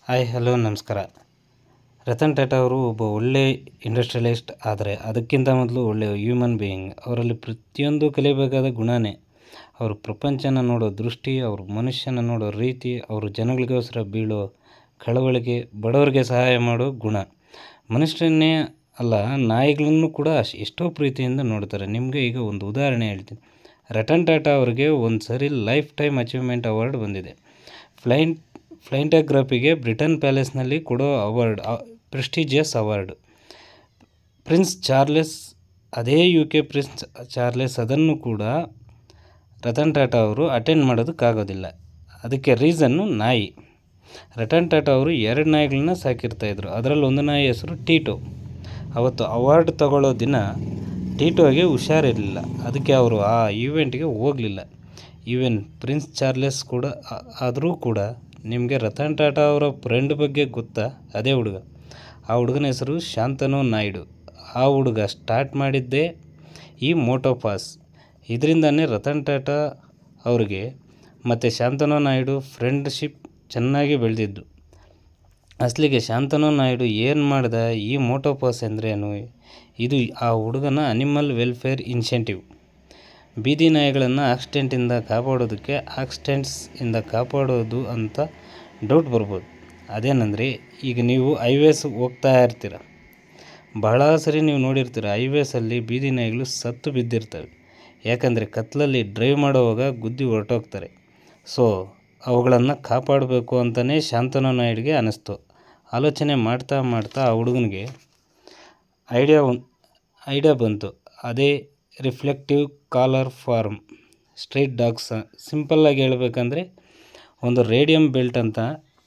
hi hello ನಮಸ್ಕಾರ ರತನ್ ಟಾಟಾ ಅವರು ಒಬ್ಬ ಒಳ್ಳೆ ಇಂಡಸ್ಟ್ರಿಯಲಿಸ್ಟ್ ಆದರೆ ಅದಕ್ಕಿಂತ ಮೊದಲು ಒಳ್ಳೆಯ ಹ್ಯೂಮನ್ ಬೀಯಿಂಗ್ ಅವರಲ್ಲಿ ಪ್ರತಿಯೊಂದು ಕಲಿಯಬೇಕಾದ ಗುಣನೇ ಅವರು ಪ್ರಪಂಚನ ನೋಡೋ ದೃಷ್ಟಿ ಅವರು ಮನುಷ್ಯನ ನೋಡೋ ರೀತಿ ಅವರು ಜನಗಳಿಗೋಸ್ಕರ ಬೀಳೋ ಕಳವಳಿಕೆ ಬಡವರಿಗೆ ಸಹಾಯ ಮಾಡೋ ಗುಣ ಮನುಷ್ಯರನ್ನೇ ಅಲ್ಲ ನಾಯಿಗಳನ್ನು ಕೂಡ ಅಶ್ ಎಷ್ಟೋ ಪ್ರೀತಿಯಿಂದ ನೋಡ್ತಾರೆ ನಿಮಗೆ ಈಗ ಒಂದು ಉದಾಹರಣೆ ಹೇಳ್ತೀನಿ ರತನ್ ಟಾಟಾ ಅವರಿಗೆ ಒಂದು ಸರಿ ಲೈಫ್ ಟೈಮ್ ಅಚೀವ್ಮೆಂಟ್ ಅವಾರ್ಡ್ ಬಂದಿದೆ ಫ್ಲೈನ್ ಫ್ಲೈಂಟೋಗ್ರಫಿಗೆ ಬ್ರಿಟನ್ ಪ್ಯಾಲೇಸ್ನಲ್ಲಿ ಕೊಡೋ award prestigious award prince Charles ಅದೇ ಯು ಕೆ ಪ್ರಿನ್ಸ್ ಚಾರ್ಲೆಸ್ ಅದನ್ನು ಕೂಡ ರತನ್ ಟಾಟಾ ಅವರು ಅಟೆಂಡ್ ಮಾಡೋದಕ್ಕಾಗೋದಿಲ್ಲ ಅದಕ್ಕೆ ರೀಸನ್ನು ನಾಯಿ ರತನ್ ಟಾಟಾ ಅವರು ಎರಡು ನಾಯಿಗಳನ್ನ ಸಾಕಿರ್ತಾಯಿದ್ರು ಅದರಲ್ಲಿ ಒಂದು ನಾಯಿ ಹೆಸರು ಟೀಟೋ ಅವತ್ತು ಅವಾರ್ಡ್ ತಗೊಳ್ಳೋ ದಿನ ಟೀಟೋಗೆ ಹುಷಾರಿರಲಿಲ್ಲ ಅದಕ್ಕೆ ಅವರು ಆ ಈವೆಂಟ್ಗೆ ಹೋಗಲಿಲ್ಲ ಈವನ್ ಪ್ರಿನ್ಸ್ ಚಾರ್ಲೆಸ್ ಕೂಡ ಆದರೂ ಕೂಡ ನಿಮಗೆ ರತನ್ ಟಾಟಾ ಅವರ ಫ್ರೆಂಡ್ ಬಗ್ಗೆ ಗೊತ್ತಾ ಅದೇ ಹುಡುಗ ಆ ಹುಡುಗನ ಹೆಸರು ಶಾಂತನು ನಾಯ್ಡು ಆ ಹುಡುಗ ಸ್ಟಾರ್ಟ್ ಮಾಡಿದ್ದೇ ಈ ಮೋಟೋ ಪಾಸ್ ಇದರಿಂದನೇ ರತನ್ ಟಾಟಾ ಅವರಿಗೆ ಮತ್ತು ಶಾಂತನು ನಾಯ್ಡು ಫ್ರೆಂಡ್ಶಿಪ್ ಚೆನ್ನಾಗಿ ಬೆಳೆದಿದ್ದು ಅಸಲಿಗೆ ಶಾಂತನು ನಾಯ್ಡು ಏನು ಮಾಡ್ದ ಈ ಮೋಟೋ ಪಾಸ್ ಅಂದ್ರೇನು ಇದು ಆ ಹುಡುಗನ ಅನಿಮಲ್ ವೆಲ್ಫೇರ್ ಇನ್ಸೆಂಟಿವ್ ಬೀದಿ ನಾಯಿಗಳನ್ನು ಆಕ್ಸಿಡೆಂಟಿಂದ ಕಾಪಾಡೋದಕ್ಕೆ ಆಕ್ಸಿಡೆಂಟ್ಸಿಂದ ಕಾಪಾಡೋದು ಅಂತ ಡೌಟ್ ಬರ್ಬೋದು ಅದೇನೆಂದರೆ ಈಗ ನೀವು ಹೈವೇಸ್ ಹೋಗ್ತಾ ಇರ್ತೀರ ಬಹಳ ಸರಿ ನೀವು ನೋಡಿರ್ತೀರ ಹೈವೇಸಲ್ಲಿ ಬೀದಿ ನಾಯಿಗಳು ಸತ್ತು ಬಿದ್ದಿರ್ತವೆ ಯಾಕಂದರೆ ಕತ್ತಲಲ್ಲಿ ಡ್ರೈವ್ ಮಾಡೋವಾಗ ಗುದ್ದಿ ಹೊರಟೋಗ್ತಾರೆ ಸೊ ಅವುಗಳನ್ನು ಕಾಪಾಡಬೇಕು ಅಂತಲೇ ಶಾಂತನು ನಾಯ್ಡುಗೆ ಅನ್ನಿಸ್ತು ಆಲೋಚನೆ ಮಾಡ್ತಾ ಮಾಡ್ತಾ ಆ ಹುಡುಗನಿಗೆ ಐಡಿಯಾ ಐಡಿಯಾ ಬಂತು ಅದೇ reflective collar for street dogs ಸಿಂಪಲ್ಲಾಗಿ ಹೇಳ್ಬೇಕಂದ್ರೆ ಒಂದು ರೇಡಿಯಮ್ ಬೆಲ್ಟ್ ಅಂತ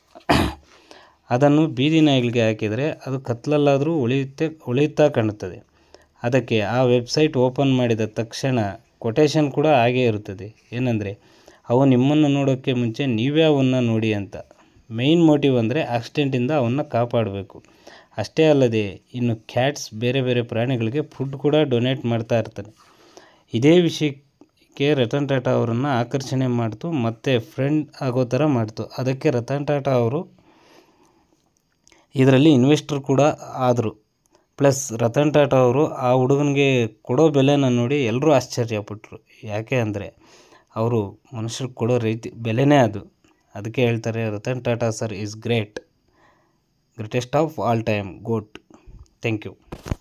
ಅದನ್ನು ಬೀದಿ ನಾಯಿಗಳಿಗೆ ಹಾಕಿದರೆ ಅದು ಕತ್ತಲಲ್ಲಾದರೂ ಉಳಿಯುತ್ತೆ ಉಳಿಯುತ್ತಾ ಕಾಣುತ್ತದೆ ಅದಕ್ಕೆ ಆ ವೆಬ್ಸೈಟ್ ಓಪನ್ ಮಾಡಿದ ತಕ್ಷಣ ಕೊಟೇಶನ್ ಕೂಡ ಹಾಗೇ ಇರುತ್ತದೆ ಏನಂದರೆ ಅವು ನಿಮ್ಮನ್ನು ನೋಡೋಕ್ಕೆ ಮುಂಚೆ ನೀವೇ ಅವನ್ನು ನೋಡಿ ಅಂತ ಮೇಯ್ನ್ ಮೋಟಿವ್ ಅಂದರೆ ಆಕ್ಸಿಡೆಂಟಿಂದ ಅವನ್ನು ಕಾಪಾಡಬೇಕು ಅಷ್ಟೇ ಅಲ್ಲದೆ ಇನ್ನು ಕ್ಯಾಟ್ಸ್ ಬೇರೆ ಬೇರೆ ಪ್ರಾಣಿಗಳಿಗೆ ಫುಡ್ ಕೂಡ ಡೊನೇಟ್ ಮಾಡ್ತಾ ಇರ್ತಾನೆ ಇದೇ ವಿಷಯಕ್ಕೆ ರತನ್ ಟಾಟಾ ಅವರನ್ನು ಆಕರ್ಷಣೆ ಮಾಡ್ತು ಮತ್ತು ಫ್ರೆಂಡ್ ಆಗೋ ಥರ ಮಾಡ್ತು ಅದಕ್ಕೆ ರತನ್ ಟಾಟಾ ಅವರು ಇದರಲ್ಲಿ ಇನ್ವೆಸ್ಟರ್ ಕೂಡ ಆದರು ಪ್ಲಸ್ ರತನ್ ಟಾಟಾ ಅವರು ಆ ಹುಡುಗನಿಗೆ ಕೊಡೋ ಬೆಲೆನ ನೋಡಿ ಎಲ್ಲರೂ ಆಶ್ಚರ್ಯಪಟ್ಟರು ಯಾಕೆ ಅಂದರೆ ಅವರು ಮನುಷ್ಯರಿಗೆ ಕೊಡೋ ರೀತಿ ಬೆಲೆನೇ ಅದು ಅದಕ್ಕೆ ಹೇಳ್ತಾರೆ Ratan Tata sir is great greatest of all time GOAT thank you